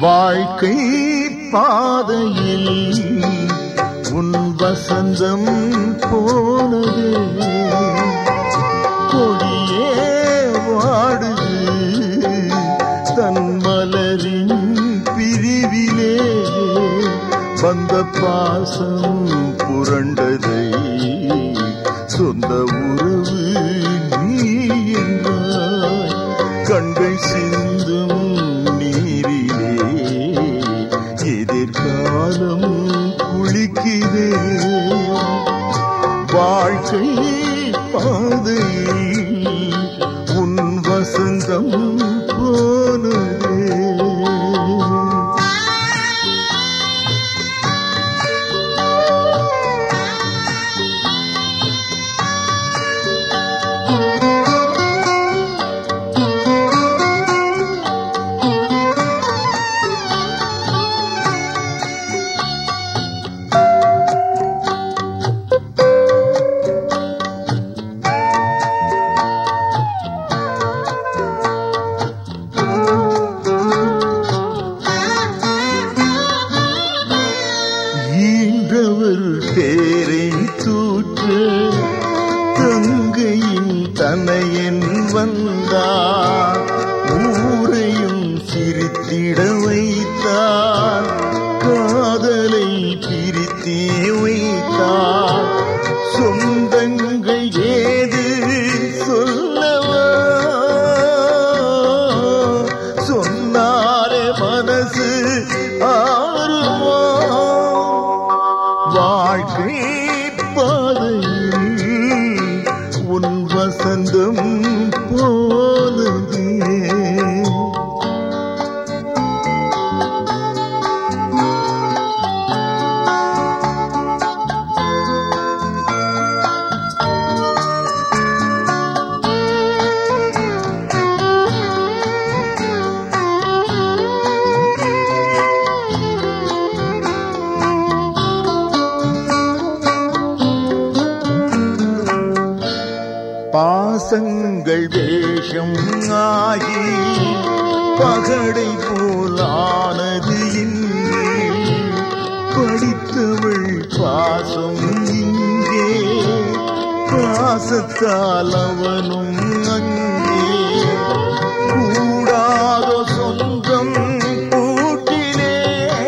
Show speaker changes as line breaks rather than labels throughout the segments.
வாழ்க்கை பாதையில் உன் வசந்தம் போனது கொடியே வாடுது தன் மலரின் பிரிவிலே வந்த பாசம் புரண்டதை சொந்த உறவு நீ என்றாய் கண்கள் சிந்தும் நீரிலே எதிர்காலம் குளிக்கிறே வாழ்க்கை பாதையில் உன் வசந்தம் போனதே ஈன்றவர் பேரை தூற்ற தங்கையின் தனையன் வந்தார் ஊரையும் சிரித்திட வைத்தார் காதலை பிரித்தே வைத்தார் சொந்தங்கள் ஏது சொல்லவா சொன்னாரே மனசு ஆறுமா வாழ்க்கை பாதையில் உன் வசந்தம் போனது பாசங்கள் வேஷம் ஆகி பகடை போலானது இன்று படித்தவள் பாசம் இங்கே பாசத்தால் அவனும் அங்கே கூடாதோ சொந்தம் கூட்டிலே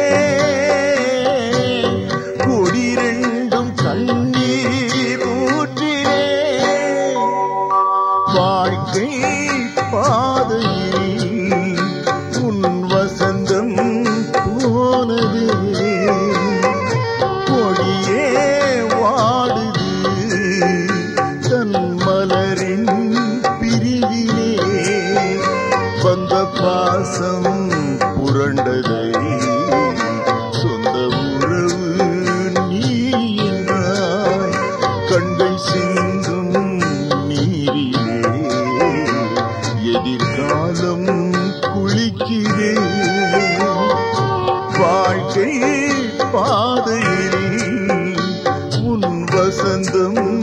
கொடிரெண்டும் கண்ணீர் ஊற்றிலே வாழ்க்கை பாதையில் உன் வசந்தம் போனது கொடியே வாடுது தன் மலரின் பிரிவிலே வந்த பாசம் புரண்டதை சொந்த உறவு நீ என்றாய் கண்கள் சிந்தும் நீரிலே எதிர்காலம் குளிக்கிறே வாழ்க்கை பாதையில் உன் வசந்தம்